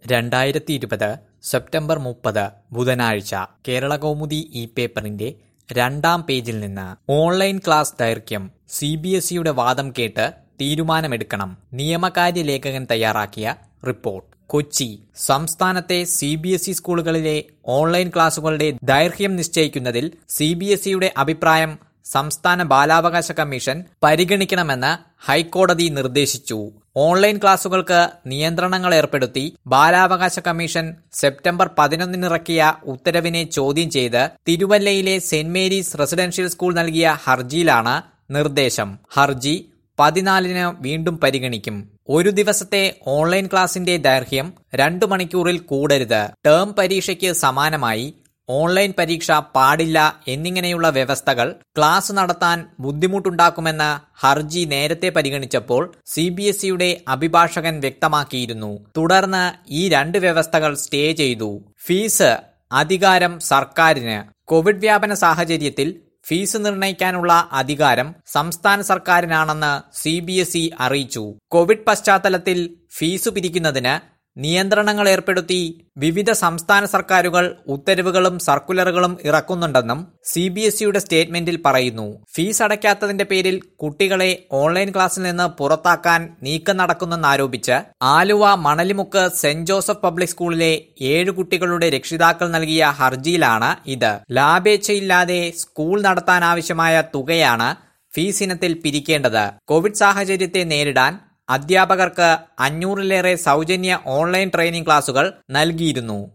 രണ്ടായിരത്തി ഇരുപത് സെപ്റ്റംബർ മുപ്പത് ബുധനാഴ്ച കേരള കൗമുദി ഈ പേപ്പറിന്റെ രണ്ടാം പേജിൽ നിന്ന് ഓൺലൈൻ ക്ലാസ് ദൈർഘ്യം സി ബി എസ് ഇയുടെ വാദം കേട്ട് തീരുമാനമെടുക്കണം നിയമകാര്യ ലേഖകൻ തയ്യാറാക്കിയ റിപ്പോർട്ട് കൊച്ചി സംസ്ഥാനത്തെ സി ബി എസ് ഇ സ്കൂളുകളിലെ ഓൺലൈൻ ക്ലാസുകളുടെ ദൈർഘ്യം നിശ്ചയിക്കുന്നതിൽ സി ബി എസ് ഇയുടെ അഭിപ്രായം സംസ്ഥാന ബാലാവകാശ കമ്മീഷൻ പരിഗണിക്കണമെന്ന് ഹൈക്കോടതി നിർദ്ദേശിച്ചു ഓൺലൈൻ ക്ലാസുകൾക്ക് നിയന്ത്രണങ്ങൾ ഏർപ്പെടുത്തി ബാലാവകാശ കമ്മീഷൻ സെപ്റ്റംബർ പതിനൊന്നിനിറക്കിയ ഉത്തരവിനെ ചോദ്യം ചെയ്ത് തിരുവല്ലയിലെ സെന്റ് മേരീസ് റെസിഡൻഷ്യൽ സ്കൂൾ നൽകിയ ഹർജിയിലാണ് നിർദ്ദേശം ഹർജി പതിനാലിന് വീണ്ടും പരിഗണിക്കും ഒരു ദിവസത്തെ ഓൺലൈൻ ക്ലാസിന്റെ ദൈർഘ്യം രണ്ടു മണിക്കൂറിൽ കൂടരുത് ടേം പരീക്ഷയ്ക്ക് സമാനമായി ഓൺലൈൻ പരീക്ഷ പാടില്ല എന്നിങ്ങനെയുള്ള വ്യവസ്ഥകൾ ക്ലാസ് നടത്താൻ ബുദ്ധിമുട്ടുണ്ടാക്കുമെന്ന് ഹർജി നേരത്തെ പരിഗണിച്ചപ്പോൾ സി ബി എസ് ഇയുടെ അഭിഭാഷകൻ വ്യക്തമാക്കിയിരുന്നു തുടർന്ന് ഈ രണ്ട് വ്യവസ്ഥകൾ സ്റ്റേ ചെയ്തു ഫീസ് അധികാരം സർക്കാരിന് കോവിഡ് വ്യാപന സാഹചര്യത്തിൽ ഫീസ് നിർണ്ണയിക്കാനുള്ള അധികാരം സംസ്ഥാന സർക്കാരിനാണെന്ന് സി ബി എസ് ഇ അറിയിച്ചു കോവിഡ് പശ്ചാത്തലത്തിൽ ഫീസ് പിരിക്കുന്നതിന് നിയന്ത്രണങ്ങൾ ഏർപ്പെടുത്തി വിവിധ സംസ്ഥാന സർക്കാരുകൾ ഉത്തരവുകളും സർക്കുലറുകളും ഇറക്കുന്നുണ്ടെന്നും സി ബി എസ് ഇയുടെ സ്റ്റേറ്റ്മെന്റിൽ പറയുന്നു ഫീസ് അടയ്ക്കാത്തതിന്റെ പേരിൽ കുട്ടികളെ ഓൺലൈൻ ക്ലാസ്സിൽ നിന്ന് പുറത്താക്കാൻ നീക്കം നടക്കുന്നെന്നാരോപിച്ച് Aluva Manalimukku saint Joseph public സ്കൂളിലെ ഏഴ് കുട്ടികളുടെ രക്ഷിതാക്കൾ നൽകിയ ഹർജിയിലാണ് ഇത് ലാഭേച്ഛയില്ലാതെ സ്കൂൾ നടത്താനാവശ്യമായ തുകയാണ് ഫീസ് ഇനത്തിൽ പിരിക്കേണ്ടത് കോവിഡ് സാഹചര്യത്തെ നേരിടാൻ അധ്യാപകർക്ക് അഞ്ഞൂറിലേറെ സൗജന്യ ഓൺലൈൻ ട്രെയിനിംഗ് ക്ലാസുകൾ നൽകിയിരുന്നു